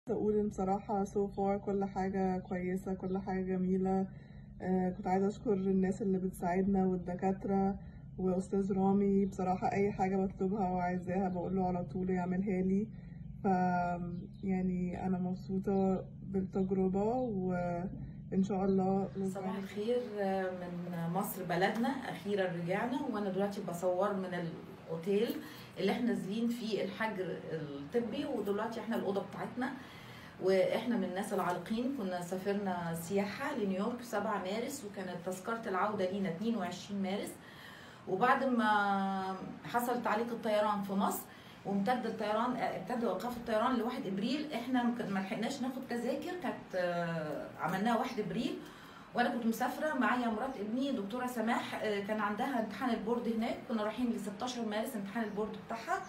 اقول ان بصراحة so far كل حاجة كويسة كل حاجة جميلة آه، كنت عايزة اشكر الناس اللي بتساعدنا والدكاترة واستاذ رامي بصراحة اي حاجة بطلبها وعايزاها بقوله على طول يعملها لي ف يعني انا مبسوطة بالتجربة وان شاء الله صباح الخير من مصر بلدنا اخيرا رجعنا وانا دلوقتي بصور من الاوتيل اللي احنا نازلين فيه الحجر الطبي ودلوقتي احنا الاوضه بتاعتنا واحنا من الناس العالقين كنا سافرنا سياحه لنيويورك 7 مارس وكانت تذكره العوده لينا 22 مارس وبعد ما حصل تعليق الطيران في مصر وامتد الطيران ابتدى ايقاف الطيران ل 1 ابريل احنا ما لحقناش ناخد تذاكر كانت عملناها 1 ابريل وانا كنت مسافره معايا مرات ابني دكتوره سماح كان عندها امتحان البورد هناك كنا رايحين ل 16 مارس امتحان البورد بتاعها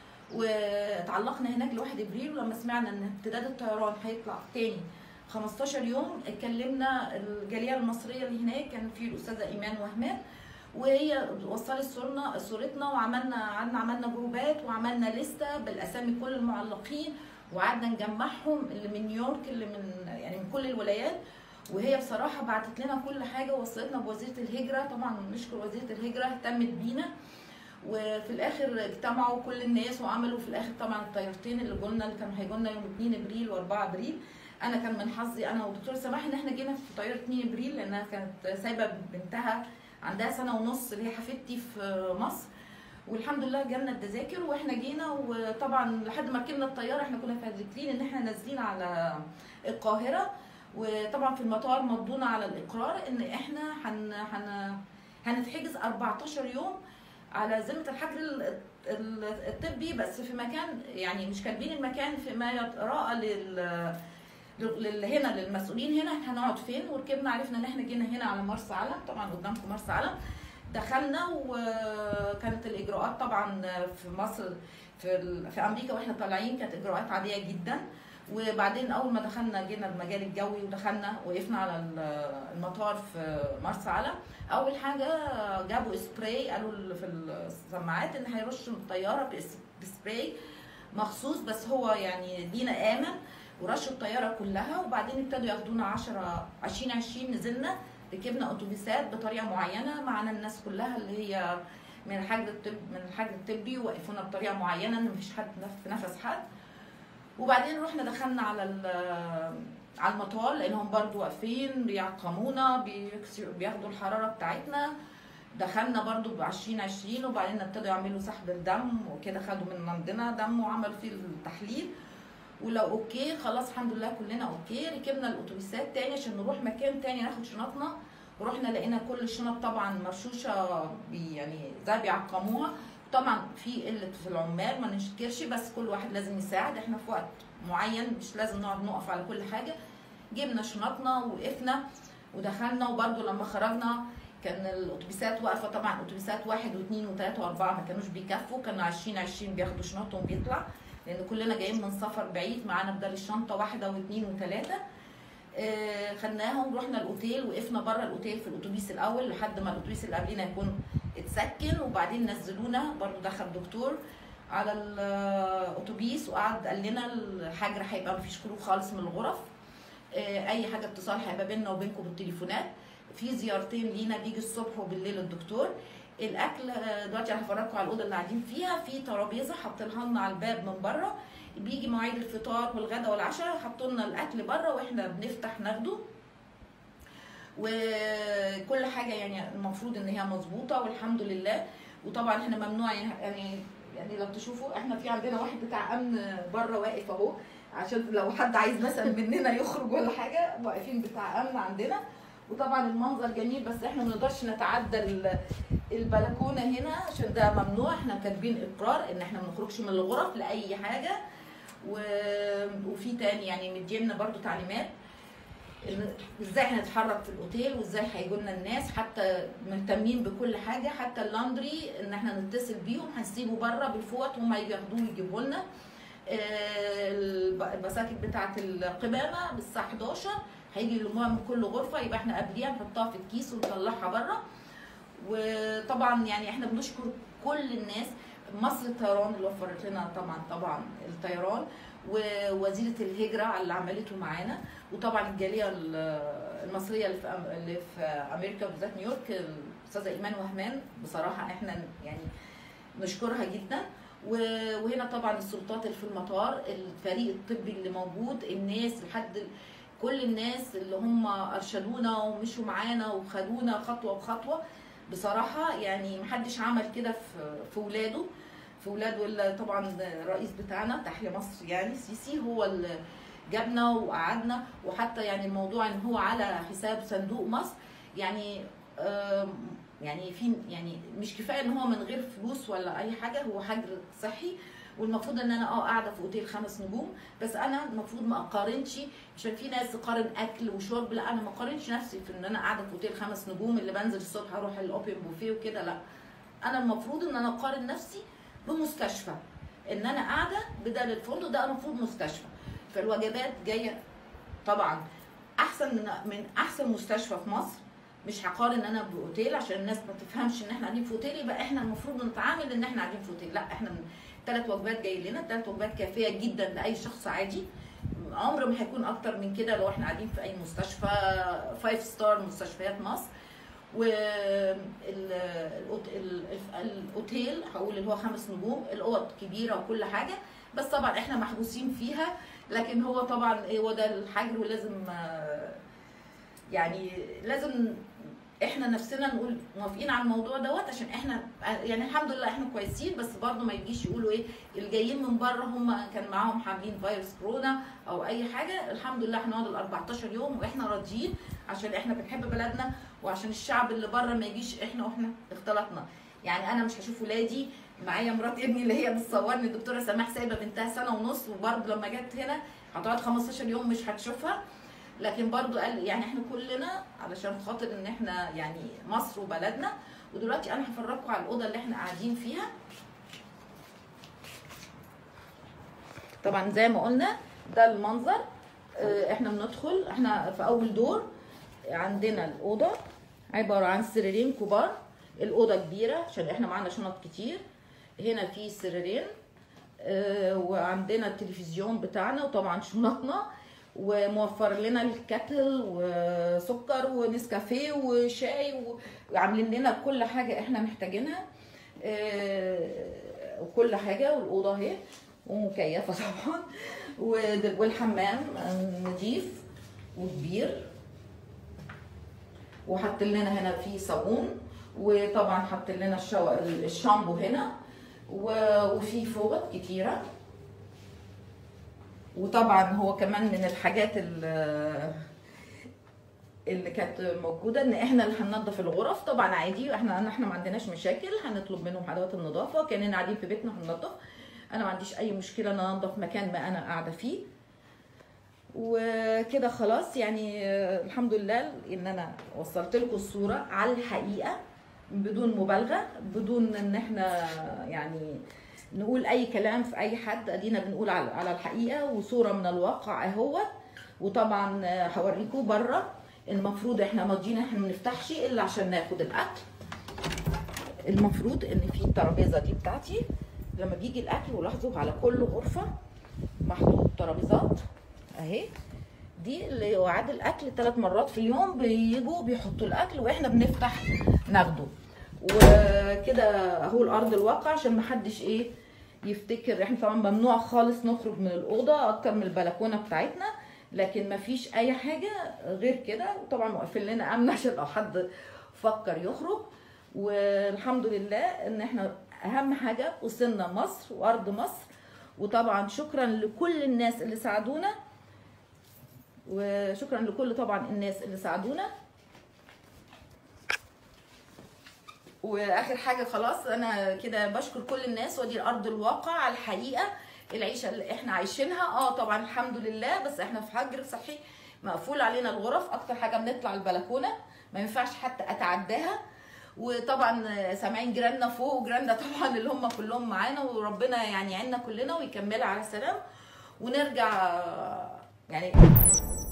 وتعلقنا هناك ل 1 ابريل ولما سمعنا ان امتداد الطيران هيطلع تاني 15 يوم اتكلمنا الجاليه المصريه اللي هناك كان في الاستاذه ايمان وهمان وهي وصلت صورنا صورتنا وعملنا قعدنا عملنا جروبات وعملنا لسته بالاسامي كل المعلقين وقعدنا نجمعهم اللي من نيويورك اللي من يعني من كل الولايات وهي بصراحه بعتت لنا كل حاجه ووصلتنا بوزيره الهجره طبعا نشكر وزيره الهجره اهتمت بينا وفي الاخر اجتمعوا كل الناس وعملوا في الاخر طبعا الطيارتين اللي قلنا اللي كانوا هيجوا لنا يوم 2 ابريل و4 ابريل انا كان من حظي انا ودكتور سماح ان احنا جينا في طياره 2 ابريل لانها كانت سايبه بنتها عندها سنه ونص اللي هي حفيدتي في مصر والحمد لله جالنا التذاكر واحنا جينا وطبعا لحد ما ركبنا الطياره احنا كنا فاكرين ان احنا نازلين على القاهره وطبعا في المطار مضونا على الاقرار ان احنا هن هن هنتحجز 14 يوم على ذمه الحجر الطبي بس في مكان يعني مش كاتبين المكان في ما يتراءى لل هنا للمسؤولين هنا هنقعد فين وركبنا عرفنا ان احنا جينا هنا على مرسى علم طبعا قدامكم مرسى علم دخلنا وكانت الاجراءات طبعا في مصر في في امريكا واحنا طالعين كانت اجراءات عاديه جدا وبعدين اول ما دخلنا جينا المجال الجوي ودخلنا وقفنا على المطار في مرسى علم اول حاجه جابوا سبراي قالوا في السماعات ان هيرشوا الطياره بسبراي مخصوص بس هو يعني دينا امن ورشوا الطياره كلها وبعدين ابتدوا ياخدونا 10 20 20 نزلنا ركبنا اتوبيسات بطريقه معينه معانا الناس كلها اللي هي من الحجر الطب من الحجر الطبي وقفونا بطريقه معينه ان مفيش حد في نفس حد وبعدين رحنا دخلنا على على المطار لانهم برضو واقفين بيعقمونا بياخدوا الحراره بتاعتنا دخلنا برضو ب 2020 وبعدين ابتدوا يعملوا سحب الدم وكده خدوا من عندنا دم وعملوا فيه التحليل ولو اوكي خلاص الحمد لله كلنا اوكي ركبنا الاتوبيسات تاني عشان نروح مكان تاني ناخد شنطنا ورحنا لقينا كل الشنط طبعا مرشوشه بي يعني زي بيعقموها طبعا في قله في العمال ما ننكرش بس كل واحد لازم يساعد احنا في وقت معين مش لازم نقعد نقف على كل حاجه جبنا شنطنا وقفنا ودخلنا وبرده لما خرجنا كان الاتوبيسات واقفه طبعا اتوبيسات واحد واثنين وثلاثه واربعه ما كانوش بيكفوا كانوا 20 20 بياخدوا شنطهم بيطلع لان كلنا جايين من سفر بعيد معانا بدل الشنطه واحده واثنين وثلاثه آه خدناهم ورحنا الاوتيل وقفنا بره الاوتيل في الاتوبيس الاول لحد ما الاتوبيس اللي قبلنا يكون اتسكن وبعدين نزلونا برضو دخل دكتور على الاتوبيس وقعد قال لنا الحجر هيبقى مفيش خروج خالص من الغرف آه اي حاجه اتصال هيبقى بيننا وبينكم بالتليفونات في زيارتين لينا بيجي الصبح وبالليل الدكتور الاكل دلوقتي انا هفرجكم على الاوضه اللي قاعدين فيها في ترابيزه حاطينها لنا على الباب من بره بيجي مواعيد الفطار والغداء والعشاء حطوا لنا الاكل بره واحنا بنفتح ناخده وكل حاجه يعني المفروض ان هي مظبوطه والحمد لله وطبعا احنا ممنوع يعني يعني لو تشوفوا احنا في عندنا واحد بتاع امن بره واقف اهو عشان لو حد عايز مثلا مننا يخرج ولا حاجه واقفين بتاع امن عندنا وطبعا المنظر جميل بس احنا ما نقدرش نتعدى البلكونه هنا عشان ده ممنوع احنا كاتبين اقرار ان احنا ما نخرجش من الغرف لاي حاجه و... وفي تاني يعني مدينا برضو تعليمات ازاي هنتحرك في الاوتيل وازاي هيجوا لنا الناس حتى مهتمين بكل حاجه حتى اللاندري ان احنا نتصل بيهم هنسيبه بره بالفوط وهم ياخدوه يجيبوا لنا البساكت بتاعه القمامه بالساعه 11 هيجي يلموها من كل غرفه يبقى احنا قبليها نحطها في الكيس ونطلعها بره وطبعا يعني احنا بنشكر كل الناس مصر الطيران اللي وفرت لنا طبعا طبعا الطيران ووزيره الهجره اللي عملته معانا وطبعا الجاليه ال- المصريه اللي في أم- اللي في امريكا بالذات نيويورك الاستاذه ايمان وهمان بصراحه احنا يعني نشكرها جدا و- وهنا طبعا السلطات اللي في المطار الفريق الطبي اللي موجود الناس لحد ال- كل الناس اللي هم ارشدونا ومشوا معانا وخدونا خطوه بخطوه بصراحه يعني محدش عمل كده في في ولاده في ولاده اللي طبعا الرئيس بتاعنا تحيا مصر يعني سيسي هو اللي جابنا وقعدنا وحتى يعني الموضوع ان هو على حساب صندوق مصر يعني آم، يعني في يعني مش كفايه ان هو من غير فلوس ولا اي حاجه هو حجر صحي والمفروض ان انا اه قاعده في اوتيل خمس نجوم بس انا المفروض ما اقارنش عشان في ناس تقارن اكل وشرب لا انا ما اقارنش نفسي في ان انا قاعده في اوتيل خمس نجوم اللي بنزل الصبح اروح الاوبن بوفيه وكده لا انا المفروض ان انا اقارن نفسي بمستشفى ان انا قاعده بدل الفندق ده المفروض مستشفى فالوجبات جايه طبعا احسن من من احسن مستشفى في مصر مش هقارن انا باوتيل عشان الناس ما تفهمش ان احنا قاعدين في اوتيل يبقى احنا المفروض نتعامل ان احنا قاعدين في اوتيل لا احنا ثلاث وجبات جاي لنا ثلاث وجبات كافيه جدا لاي شخص عادي عمر ما هيكون اكتر من كده لو احنا قاعدين في اي مستشفى فايف ستار مستشفيات مصر والاوتيل هقول اللي هو خمس نجوم الاوض كبيره وكل حاجه بس طبعا احنا محبوسين فيها لكن هو طبعا هو ده الحجر ولازم آه، يعني لازم احنا نفسنا نقول موافقين على الموضوع دوت عشان احنا يعني الحمد لله احنا كويسين بس برضه ما يجيش يقولوا ايه اللي جايين من بره هم كان معاهم حاملين فيروس كورونا او اي حاجه الحمد لله هنقعد ال 14 يوم واحنا راضيين عشان احنا بنحب بلدنا وعشان الشعب اللي بره ما يجيش احنا واحنا اختلطنا يعني انا مش هشوف ولادي معايا مرات ابني اللي هي بتصورني الدكتوره سماح سايبه بنتها سنه ونص وبرضه لما جت هنا هتقعد 15 يوم مش هتشوفها لكن برضو قال يعني احنا كلنا علشان خاطر ان احنا يعني مصر وبلدنا ودلوقتي انا هفرجكم على الاوضه اللي احنا قاعدين فيها طبعا زي ما قلنا ده المنظر اه، احنا بندخل احنا في اول دور عندنا الاوضه عباره عن سريرين كبار الاوضه كبيره عشان احنا معانا شنط كتير هنا في سريرين اه، وعندنا التلفزيون بتاعنا وطبعا شنطنا وموفر لنا الكاتل وسكر ونسكافيه وشاي و- وعاملين لنا كل حاجه احنا محتاجينها آه، وكل حاجه والاوضه اهي ومكيفه طبعا ود- والحمام نظيف وكبير وحط لنا هنا في صابون وطبعا حط لنا الشو... الشامبو هنا و- وفي فوط كتيره وطبعا هو كمان من الحاجات اللي اللي كانت موجوده ان احنا اللي هننظف الغرف طبعا عادي احنا احنا ما عندناش مشاكل هنطلب منهم ادوات النظافه كاننا قاعدين في بيتنا هننظف انا ما عنديش اي مشكله ان أنا انظف مكان ما انا قاعده فيه وكده خلاص يعني آه، الحمد لله ان انا وصلت لكم الصوره على الحقيقه بدون مبالغه بدون ان احنا يعني نقول اي كلام في اي حد ادينا بنقول على على الحقيقه وصوره من الواقع اهو وطبعا آه، هوريكم بره المفروض احنا ماضيين احنا ما نفتحش الا عشان ناخد الاكل المفروض ان في الترابيزه دي بتاعتي لما بيجي الاكل ولاحظوا على كل غرفه محطوط ترابيزات اهي دي اللي وعد الاكل ثلاث مرات في اليوم بيجوا بيحطوا الاكل واحنا بنفتح ناخده وكده اهو الارض الواقع عشان ما حدش ايه يفتكر احنا طبعا ممنوع خالص نخرج من الاوضه اكتر من البلكونه بتاعتنا لكن ما فيش اي حاجه غير كده وطبعا واقفين لنا امن عشان لو حد فكر يخرج والحمد لله ان احنا اهم حاجه وصلنا مصر وارض مصر وطبعا شكرا لكل الناس اللي ساعدونا وشكرا لكل طبعا الناس اللي ساعدونا واخر حاجه خلاص انا كده بشكر كل الناس ودي الارض الواقع على الحقيقه العيشه اللي احنا عايشينها اه طبعا الحمد لله بس احنا في حجر صحي مقفول علينا الغرف اكتر حاجه بنطلع البلكونه ما ينفعش حتى اتعداها وطبعا سامعين جيراننا فوق وجيراننا طبعا اللي هم كلهم معانا وربنا يعني يعيننا كلنا ويكملها على السلام ونرجع يعني